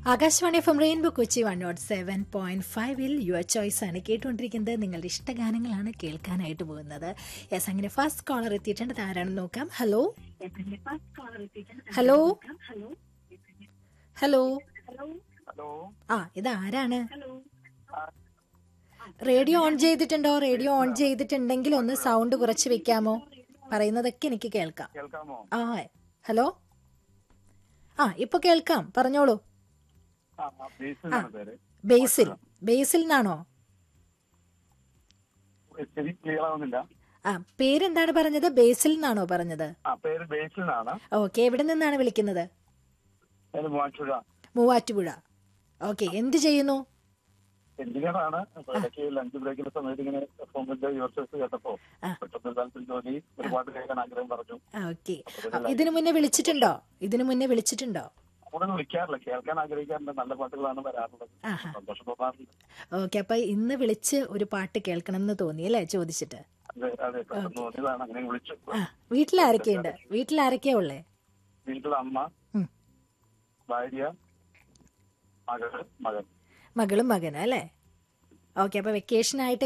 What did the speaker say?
Akashvani F M rainbow Kochi one nought seven point ഫൈവിൽ your choice ആണ് കേട്ടുകൊണ്ടിരിക്കുന്നത് നിങ്ങളുടെ ഇഷ്ടഗാനങ്ങളാണ് കേൾക്കാനായിട്ട് പോകുന്നത് യെസ് അങ്ങനെ ഫസ്റ്റ് കോളർ എത്തിയിട്ടുണ്ട് ആരാണെന്ന് നോക്കാം ഹലോ ഹലോ ഹലോ ഹലോ ആ ഇത് ആരാണ് റേഡിയോ ഓൺ ചെയ്തിട്ടുണ്ടോ റേഡിയോ ഓൺ ചെയ്തിട്ടുണ്ടെങ്കിൽ ഒന്ന് സൗണ്ട് കുറച്ച് വെക്കാമോ പറയുന്നതൊക്കെ എനിക്ക് കേൾക്കാം കേൾക്കാമോ ആ ഹലോ ആ ഇപ്പൊ കേൾക്കാം പറഞ്ഞോളൂ ആ ആ, ബേസിൽ എന്നാണ് പേര് ബേസിൽ ബേസിൽ നിന്നാണോ ശരി ക്ലിയർ ആവുന്നില്ല ആ പേരെന്താണ് പറഞ്ഞത് ബേസിൽ നിന്നാണോ പറഞ്ഞത് ആ പേര് ബേസിൽ നിന്നാണ് ഓക്കെ എവിടെ നിന്നാണ് വിളിക്കുന്നത് പേര് മൂവാറ്റുപുഴ മൂവാറ്റുപുഴ ഓക്കെ എന്ത് ചെയ്യുന്നു എഞ്ചിനീയറാണ് അപ്പൊ ഇടയ്ക്ക് ലഞ്ച് ബ്രേക്കിന്റെ സമയത്ത് ഇങ്ങനെ ഫോമിന്റെ യുവർസേഴ്സ് കേട്ടപ്പോ ആ. പെട്ടെന്ന് താല്പര്യം തോന്നി ഒരുപാട് കേൾക്കാൻ ആഗ്രഹം പറഞ്ഞു ഓക്കെ ഇതിനു മുന്നേ വിളിച്ചിട്ടുണ്ടോ ഇതിനു മുന്നേ വിളിച്ചിട്ടുണ്ടോ കൂടുതൽ വിളിക്കാറില്ല കേൾക്കാൻ ആഗ്രഹിക്കാറുണ്ട് നല്ല പാട്ടുകളാണ് വരാറുള്ളത് ആഹാ. സന്തോഷം തോന്നാറുണ്ട് ഓക്കെ അപ്പൊ ഇന്ന് വിളിച്ച് ഒരു പാട്ട് കേൾക്കണം എന്ന് തോന്നി അല്ലേ ചോദിച്ചിട്ട് അതെ അതെ പെട്ടെന്ന് തോന്നിയതാണ് അങ്ങനെ വിളിച്ചു ആ വീട്ടിൽ ആരൊക്കെയുണ്ട് വീട്ടിൽ ആരൊക്കെയാ ഉള്ളേ വീട്ടിലെ അമ്മ ഉം. ഭാര്യ മകള് മകൻ മകളും മകനും അല്ലേ ഓക്കെ അപ്പൊ വെക്കേഷൻ ആയിട്ട്